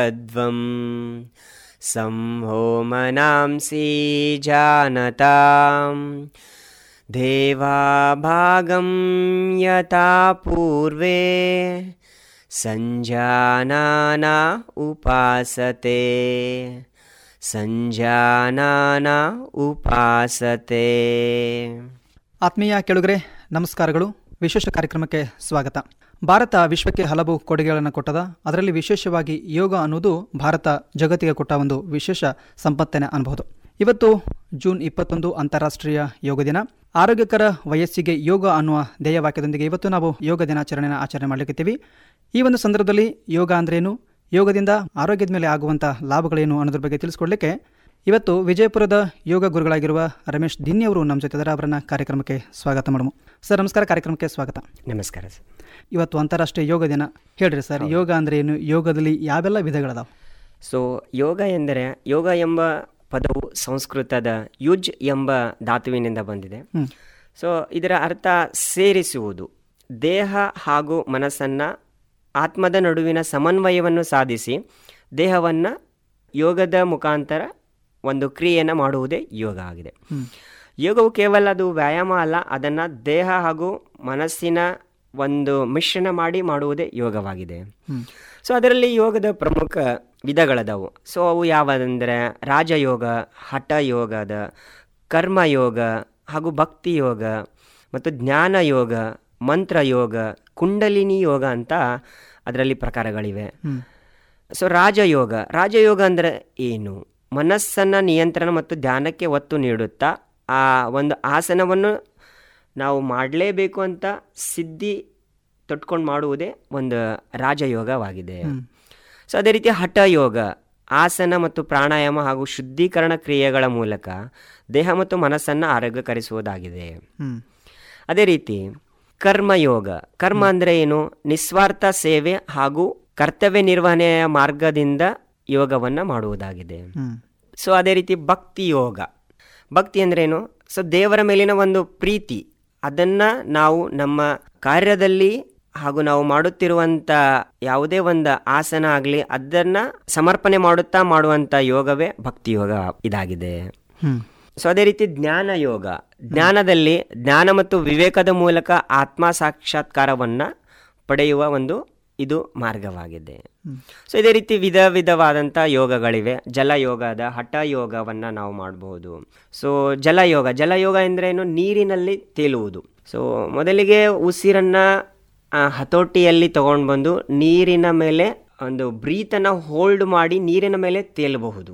तद्वं संहोमनांसि जानतां देवाभागं यथा पूर्वे सञ्जानाना उपासते ಸಂಜಾನಾನ ಉಪಾಸತೆ ಆತ್ಮೀಯ ಕೆಳುಗರೆ ನಮಸ್ಕಾರಗಳು ವಿಶೇಷ ಕಾರ್ಯಕ್ರಮಕ್ಕೆ ಸ್ವಾಗತ ಭಾರತ ವಿಶ್ವಕ್ಕೆ ಹಲವು ಕೊಡುಗೆಗಳನ್ನು ಕೊಟ್ಟದ ಅದರಲ್ಲಿ ವಿಶೇಷವಾಗಿ ಯೋಗ ಅನ್ನೋದು ಭಾರತ ಜಗತ್ತಿಗೆ ಕೊಟ್ಟ ಒಂದು ವಿಶೇಷ ಸಂಪತ್ತನೆ ಅನ್ಬಹುದು ಇವತ್ತು ಜೂನ್ ಇಪ್ಪತ್ತೊಂದು ಅಂತಾರಾಷ್ಟ್ರೀಯ ಯೋಗ ದಿನ ಆರೋಗ್ಯಕರ ವಯಸ್ಸಿಗೆ ಯೋಗ ಅನ್ನುವ ಧ್ಯೇಯವಾಕ್ಯದೊಂದಿಗೆ ಇವತ್ತು ನಾವು ಯೋಗ ದಿನಾಚರಣೆನ ಆಚರಣೆ ಮಾಡಲಿಕ್ಕಿದ್ದೀವಿ ಈ ಒಂದು ಸಂದರ್ಭದಲ್ಲಿ ಯೋಗ ಅಂದ್ರೇನು ಯೋಗದಿಂದ ಆರೋಗ್ಯದ ಮೇಲೆ ಆಗುವಂಥ ಲಾಭಗಳೇನು ಅನ್ನೋದ್ರ ಬಗ್ಗೆ ತಿಳಿಸ್ಕೊಡ್ಲಿಕ್ಕೆ ಇವತ್ತು ವಿಜಯಪುರದ ಯೋಗ ಗುರುಗಳಾಗಿರುವ ರಮೇಶ್ ದಿನ್ನಿ ಅವರು ನಮ್ಮ ಜೊತೆ ಇದ್ದಾರೆ ಅವರನ್ನ ಕಾರ್ಯಕ್ರಮಕ್ಕೆ ಸ್ವಾಗತ ಮಾಡಮು ಸರ್ ನಮಸ್ಕಾರ ಕಾರ್ಯಕ್ರಮಕ್ಕೆ ಸ್ವಾಗತ ನಮಸ್ಕಾರ ಸರ್ ಇವತ್ತು ಅಂತಾರಾಷ್ಟ್ರೀಯ ಯೋಗ ದಿನ ಹೇಳ್ರಿ ಸರ್ ಯೋಗ ಅಂದ್ರೆ ಏನು ಯೋಗದಲ್ಲಿ ಯಾವೆಲ್ಲ ವಿಧಗಳದಾವ ಸೊ ಯೋಗ ಎಂದರೆ ಯೋಗ ಎಂಬ ಪದವು ಸಂಸ್ಕೃತದ ಯುಜ್ ಎಂಬ ಧಾತುವಿನಿಂದ ಬಂದಿದೆ ಹ್ಮ್. ಸೊ ಇದರ ಅರ್ಥ ಸೇರಿಸುವುದು ದೇಹ ಹಾಗೂ ಮನಸ್ಸನ್ನು ಆತ್ಮದ ನಡುವಿನ ಸಮನ್ವಯವನ್ನು ಸಾಧಿಸಿ ದೇಹವನ್ನು ಯೋಗದ ಮುಖಾಂತರ ಒಂದು ಕ್ರಿಯೆಯನ್ನು ಮಾಡುವುದೇ ಯೋಗ ಆಗಿದೆ ಯೋಗವು ಕೇವಲ ಅದು ವ್ಯಾಯಾಮ ಅಲ್ಲ ಅದನ್ನು ದೇಹ ಹಾಗೂ ಮನಸ್ಸಿನ ಒಂದು ಮಿಶ್ರಣ ಮಾಡಿ ಮಾಡುವುದೇ ಯೋಗವಾಗಿದೆ ಸೊ ಅದರಲ್ಲಿ ಯೋಗದ ಪ್ರಮುಖ ವಿಧಗಳದವು ಸೊ ಅವು ಯಾವುದಂದರೆ ರಾಜಯೋಗ ಹಠಯೋಗದ ಕರ್ಮಯೋಗ ಹಾಗೂ ಭಕ್ತಿ ಯೋಗ ಮತ್ತು ಜ್ಞಾನ ಯೋಗ ಮಂತ್ರಯೋಗ ಕುಂಡಲಿನಿ ಯೋಗ ಅಂತ ಅದರಲ್ಲಿ ಪ್ರಕಾರಗಳಿವೆ ಸೊ ರಾಜಯೋಗ ರಾಜಯೋಗ ಅಂದರೆ ಏನು ಮನಸ್ಸನ್ನು ನಿಯಂತ್ರಣ ಮತ್ತು ಧ್ಯಾನಕ್ಕೆ ಒತ್ತು ನೀಡುತ್ತಾ ಆ ಒಂದು ಆಸನವನ್ನು ನಾವು ಮಾಡಲೇಬೇಕು ಅಂತ ಸಿದ್ಧಿ ತೊಟ್ಕೊಂಡು ಮಾಡುವುದೇ ಒಂದು ರಾಜಯೋಗವಾಗಿದೆ ಸೊ ಅದೇ ರೀತಿ ಹಠಯೋಗ ಆಸನ ಮತ್ತು ಪ್ರಾಣಾಯಾಮ ಹಾಗೂ ಶುದ್ಧೀಕರಣ ಕ್ರಿಯೆಗಳ ಮೂಲಕ ದೇಹ ಮತ್ತು ಮನಸ್ಸನ್ನು ಆರೋಗ್ಯಕರಿಸುವುದಾಗಿದೆ ಹ್ಮ್ ಅದೇ ರೀತಿ ಕರ್ಮಯೋಗ ಕರ್ಮ ಅಂದರೆ ಏನು ನಿಸ್ವಾರ್ಥ ಸೇವೆ ಹಾಗೂ ಕರ್ತವ್ಯ ನಿರ್ವಹಣೆಯ ಮಾರ್ಗದಿಂದ ಯೋಗವನ್ನು ಮಾಡುವುದಾಗಿದೆ ಹ್ಮ್ ಸೊ ಅದೇ ರೀತಿ ಭಕ್ತಿ ಯೋಗ ಭಕ್ತಿ ಅಂದ್ರೇನು ಸೊ ದೇವರ ಮೇಲಿನ ಒಂದು ಪ್ರೀತಿ ಅದನ್ನು ನಾವು ನಮ್ಮ ಕಾರ್ಯದಲ್ಲಿ ಹಾಗೂ ನಾವು ಮಾಡುತ್ತಿರುವಂಥ ಯಾವುದೇ ಒಂದು ಆಸನ ಆಗಲಿ ಅದನ್ನು ಸಮರ್ಪಣೆ ಮಾಡುತ್ತಾ ಮಾಡುವಂಥ ಯೋಗವೇ ಭಕ್ತಿ ಯೋಗ ಇದಾಗಿದೆ ಹ್ಮ್ ಸೊ ಅದೇ ರೀತಿ ಜ್ಞಾನ ಯೋಗ ಜ್ಞಾನದಲ್ಲಿ ಜ್ಞಾನ ಮತ್ತು ವಿವೇಕದ ಮೂಲಕ ಆತ್ಮ ಸಾಕ್ಷಾತ್ಕಾರವನ್ನು ಪಡೆಯುವ ಒಂದು ಇದು ಮಾರ್ಗವಾಗಿದೆ ಸೊ ಇದೇ ರೀತಿ ವಿಧ ವಿಧವಾದಂಥ ಯೋಗಗಳಿವೆ ಜಲಯೋಗದ ಹಠ ಯೋಗವನ್ನು ನಾವು ಮಾಡಬಹುದು ಸೊ ಜಲಯೋಗ ಜಲಯೋಗ ಎಂದ್ರೇನು ನೀರಿನಲ್ಲಿ ತೇಲುವುದು ಸೊ ಮೊದಲಿಗೆ ಉಸಿರನ್ನು ಹತೋಟಿಯಲ್ಲಿ ತಗೊಂಡು ಬಂದು ನೀರಿನ ಮೇಲೆ ಒಂದು ಬ್ರೀತನ್ನು ಹೋಲ್ಡ್ ಮಾಡಿ ನೀರಿನ ಮೇಲೆ ತೇಲಬಹುದು